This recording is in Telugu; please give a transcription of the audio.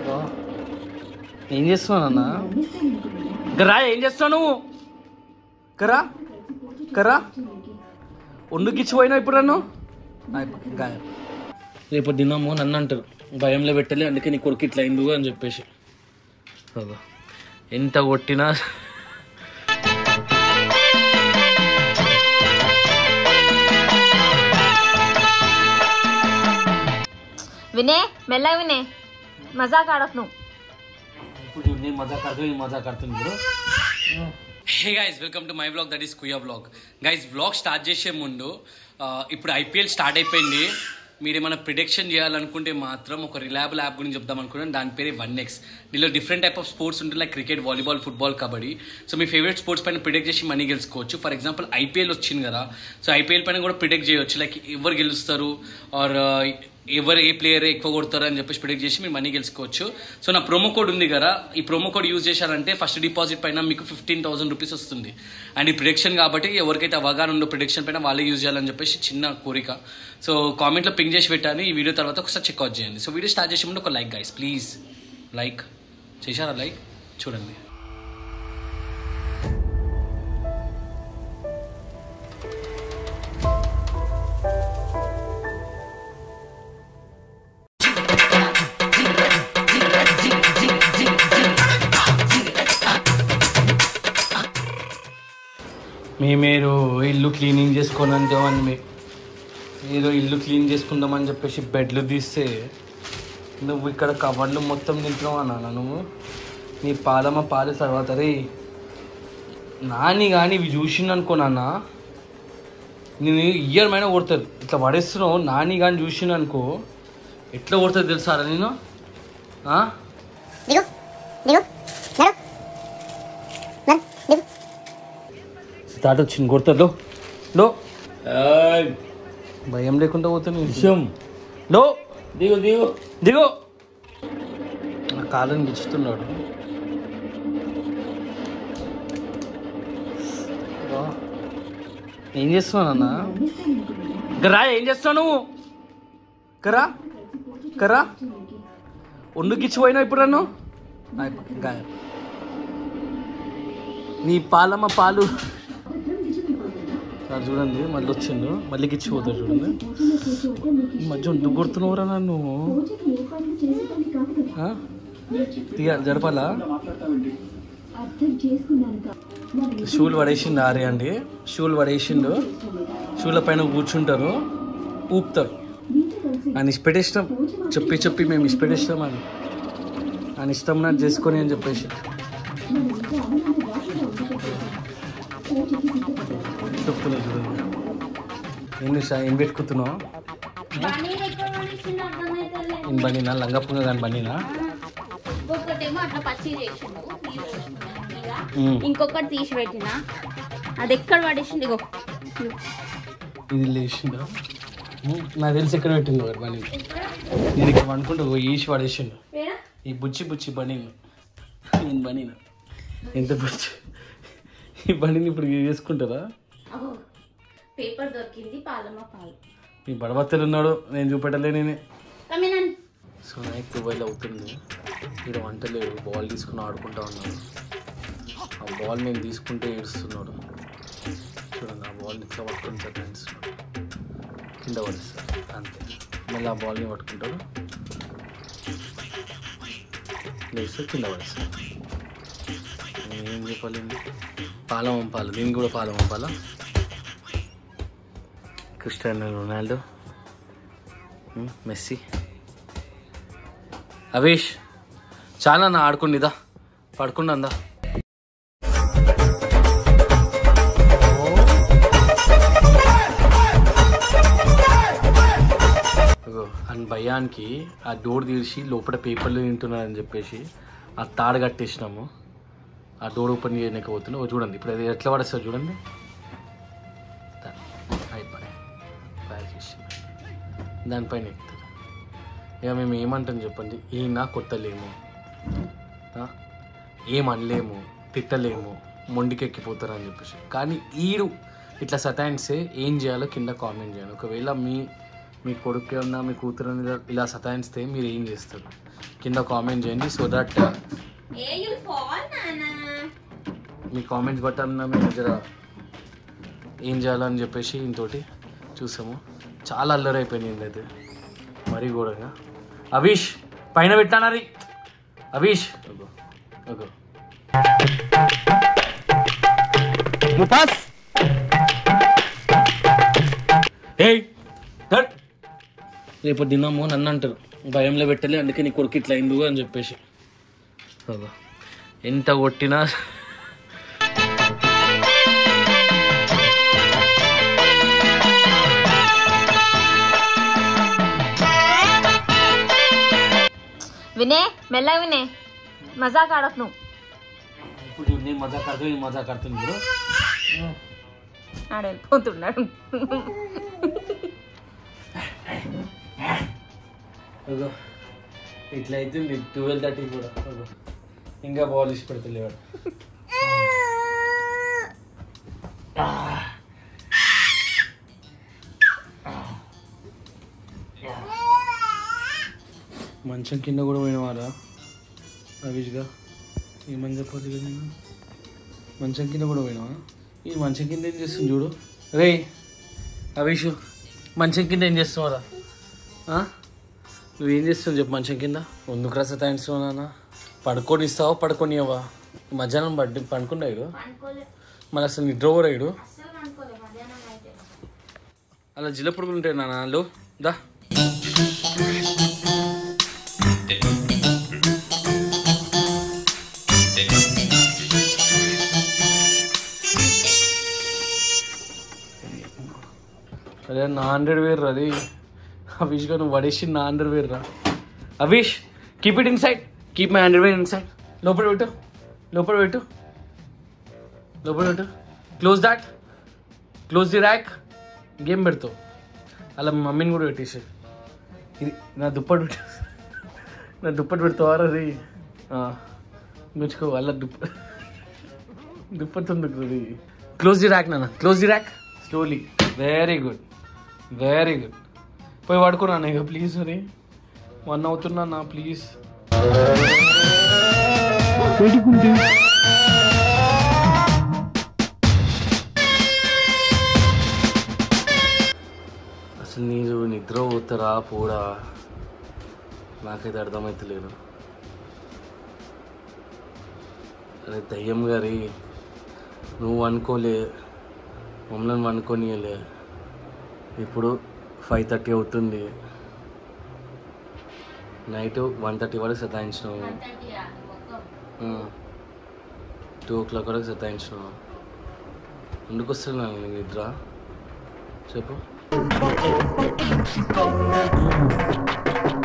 ఏం చేస్తున్నావు అన్న గరా ఏం చేస్తున్నావు నువ్వు కరా కరా ఒండుకి ఇచ్చిపోయినావు ఇప్పుడు నన్ను అయిపో- గాయం రేపు దినము నన్ను అంటారు భయంలో పెట్టలే అందుకే నీ కొడుకు ఇట్లా అయింది అని చెప్పేసి అబ్బా. ఎంత కొట్టినా వినే మెల్లగా వినే మజాక్ ఆడకు నువ్వు ఇప్పుడు నేను మజా కడుతుంది మజా కడుతుంది ఇప్పుడు hey guys welcome to my vlog that is కుయా వ్లాగ్ గైస్ వ్లాగ్ స్టార్ట్ చేసే ముందు ఆ, ఇప్పుడు ఐపీఎల్ స్టార్ట్ అయిపోయింది మీరు ఏమైనా ప్రిడిక్షన్ చేయాలనుకుంటే మాత్రం ఒక రిలయబుల్ యాప్ గురించి చెప్దాం అనుకున్నాను దాని పేరే వన్ ఎక్స్ దీనిలో డిఫరెంట్ టైప్ ఆఫ్ స్పోర్ట్స్ ఉంటుంది like cricket volleyball football kabaddi so మీ ఫేవరెట్ స్పోర్ట్స్ పైన ప్రిడిక్ట్ చేసి మనీ గెలుచుకోవచ్చు ఫర్ ఎగ్జాంపుల్ ఐపీఎల్ వచ్చింది కదా సో ఐపీఎల్ పైన కూడా ప్రిడిక్ట్ చేయొచ్చు లైక్ ఎవరు గెలుస్తారు ఆర్ ఎవరు ఏ ప్లేయర్ ఎక్కువ కొడతారు అని చెప్పేసి ప్రిడిక్ట్ చేసి మీరు మనీ గెలుచుకోవచ్చు సో నా ప్రోమో కోడ్ ఉంది కదా ఈ ప్రోమో కోడ్ యూజ్ చేశారంటే ఫస్ట్ డిపాజిట్ పైన మీకు ఫిఫ్టీన్ థౌసండ్ రూపీస్ వస్తుంది అండ్ ఈ ప్రిడిక్షన్ కాబట్టి ఎవరికైతే అవగాహన ఉందో ప్రిడిక్షన్ పైన వాళ్ళే యూజ్ చేయాలని చెప్పేసి చిన్న కోరిక సో కామెంట్లో పింక్ చేసి పెట్టాను ఈ వీడియో తర్వాత ఒకసారి చెక్అవుట్ చేయండి సో వీడియో స్టార్ట్ చేసే ముందు ఒక లైక్ గైస్ ప్లీజ్ లైక్ చేశారా లైక్ చూడండి మేమేదో ఇల్లు క్లీనింగ్ చేసుకోనంటే అని ఏదో ఇల్లు క్లీన్ చేసుకుందామని చెప్పేసి బెడ్లు తీస్తే నువ్వు ఇక్కడ కవర్లు మొత్తం తింటున్నావు అన్నా నువ్వు నీ పాలమ్మ పాలు తర్వాత రే నాని కానీ ఇవి చూసిండనుకో నాన్న నేను ఇయర్ మైన కొడతారు ఇట్లా పడేస్తున్నావు నాని కానీ చూసిండనుకో ఎట్లా కొడుతుంది తెలుసా రా నేను ఆ? దిగు దిగు నడు నడు దిగు స్టార్ట్ వచ్చింది కొడతారు లో లో భయం లేకుండా పోతుంది విషయం లో దిగు దిగు దిగు నా కాళ్ళని గిచ్చుతున్నాడు వా. ఏం చేస్తున్నావు అన్న గరా ఏం చేస్తున్నావు నువ్వు కరా కరా ఒండుకి ఇచ్చిపోయినావు ఇప్పుడు నన్ను అయిపో- గాయం నీ పాలమ్మ పాలు సార్ చూడండి మళ్ళీ వచ్చిండు మళ్ళీ ఇచ్చిపోతాడు చూడండి ఈ మధ్య ఎందుకు కొడుతున్నావురా నన్ను ఆ? తీయ జరపాలా షూలు పడేసిండు ఆరే అండి షూలు పడేసిండు షూల పైన కూర్చుంటారు ఊపుతారు ఆయన ఇష్టపెట్టేస్తాం చెప్పి చెప్పి మేము ఇష్టపెట్టేస్తాం అని ఆయన ఇష్టం నాకు చేసుకొని అని చెప్పేసి చెప్తున్నా చూడండి ఏం నిషా ఏం పెట్టుకుతున్నావు ఏం బండినా లంగపుంగ కానీ బండినా ఇంకొకటేమో అట్లా పచ్చి చేసిండు నీళ్ళు పోసుకున్నాను మీద. ఉమ్. ఇంకొకటి తీసి పెట్టిన అది ఎక్కడ పడేసిండు ఇగో ఇది లేచిందా ఉమ్, నాకు తెలిసి ఎక్కడ పెట్టింది వాడు బండి నేను ఇక్కడ అనుకుంటూ ఈసి పడేసిండు ఈ బుచ్చి బుచ్చి బండిని నేను బండిన ఎంత బుచ్చి ఈ బండిని ఇప్పుడు చేసుకుంటారా పేపర్ దొరికింది పాలమ్మ పాలు ఈ బడబత్తలు ఉన్నాడు నేను చూపెట్టలే నేనే కమినన్ సో నైట్ ట్వెల్వ్ అవుతుంది ఇక్కడ వంట లేడు బాల్ తీసుకుని ఆడుకుంటా ఉన్నాడు ఆ బాల్ నేను తీసుకుంటే ఏడుస్తున్నాడు చూడండి ఆ బాల్ని ఇట్లా పట్టుకుని చదివిస్తున్నాడు కింద పడిస్తాడు అంతే మళ్ళీ ఆ బాల్ని పట్టుకుంటాడు లేస్తే కింద పడిస్తాడు ఏం చెప్పాలి పాలం పంపాలి దీనికి కూడా పాలం పంపాలా Cristiano Ronaldo um, Messi Avesh చాలా నా ఆడుకుండిదా పడుకుండా అందా ఇగో, అండ్ భయానికి ఆ డోర్ తీసి లోపల పేపర్లు తింటున్నాడని చెప్పేసి ఆ తాడు కట్టేసినాము ఆ డోర్ ఓపెన్ చేయలేకపోతున్నా ఓ చూడండి ఇప్పుడు అది ఎట్లా పడేస్తారు చూడండి దా, అయిపోయి ఫైర్ చేసి దానిపైన ఎక్కుతారు ఇక మేము ఏమంటాం చెప్పండి ఈయన కొట్టలేము ఆ? ఏం అనలేము తిట్టలేము మొండికెక్కిపోతారు అని చెప్పేసి కానీ ఈడు ఇట్లా సతాయిస్తే ఏం చేయాలో కింద కామెంట్ చేయండి ఒకవేళ మీ మీ కొడుకు ఉన్నా మీ కూతురు ఇలా సతాయిస్తే మీరు ఏం చేస్తారు కింద కామెంట్ చేయండి so that a you fall నానా మీ కామెంట్స్ బట్టన్నా మీ దగ్గర ఏం చేయాలని చెప్పేసి ఇంతోటి చూసాము చాలా అల్లరి అయిపోయింది అయితే మరీ ఘోరంగా అభీష్ పైన పెట్టానరి అభీష్ అగో అగో ముఫాస్ ఏయ్ దట్ రేపు తిన్నాము నన్ను అంటారు భయంలో పెట్టలే అందుకే నీ కొడుకు ఇట్లా అయింది అని చెప్పేసి అగో ఎంత కొట్టినా వినే మెల్లగా వినే మజాక్ ఆడకు నువ్వు ఇప్పుడు నేను మజా కడుతుంది ఈ మజా కడుతుంది ఇప్పుడు ఆడ వెళ్ళిపోతున్నాడు అగో ఇట్లా అవుతుంది ట్వెల్వ్ థర్టీ కూడా అగో ఇంకా బాలిష్ పెడతలేవాడు మంచం కింద కూడా పోయినవారా అవిష్గా ఏమని చెప్పాలి కదా నేను మంచం కింద కూడా పోయినావా ఈ మంచం కింద ఏం చేస్తుంది చూడు రే అవిషు మంచం కింద ఏం చేస్తున్నారా నువ్వేం చేస్తావు చెప్పు మంచం కింద ఎందుకు రస తాయిస్తున్నావు నాన్న పడుకొని ఇస్తావా పడుకోనియవా మధ్యాహ్నం పడ్డి పండుకున్నాడు మరి అసలు నిద్ర కూడా ఇడు అలా జిల్ల పురుగులు ఉంటాయి నాన్న వాళ్ళు దా అదే నా హండ్రెడ్ వేరు అది అవిష్ గా నువ్వు పడేసి నా హండ్రెడ్ వేరు రా Avish keep it inside keep my hundred wear inside లోపల పెట్టు లోపల పెట్టు లోపల పెట్టు close that close the rack game పెడతావు అలా మా మమ్మీని కూడా పెట్టేసి ఇది నా దుప్పటి పెట్టు నా దుప్పటి పెడతావా అది గుచ్చుకో అలా దుప్ప దుప్పటి ఉంది క్లోజ్ ది ర్యాక్ నాన్న close the rack slowly very good very good పోయి పడుకున్నా ఇక ప్లీజ్ మరి వన్ అవుతున్నా నా ప్లీజ్ అసలు నీరు నిద్ర పోతారా పోడా నాకైతే అర్థమవుతలేదు అరే దయ్యం గారి నువ్వు అనుకోలే మమ్మల్ని అనుకోనియలే ఇప్పుడు ఫైవ్ థర్టీ అవుతుంది నైట్ వన్ థర్టీ వరకు సతాయించినావు టూ ఓ క్లాక్ వరకు సతాయించినావు ఎందుకు వస్తున్నా నీకు నిద్ర చెప్పు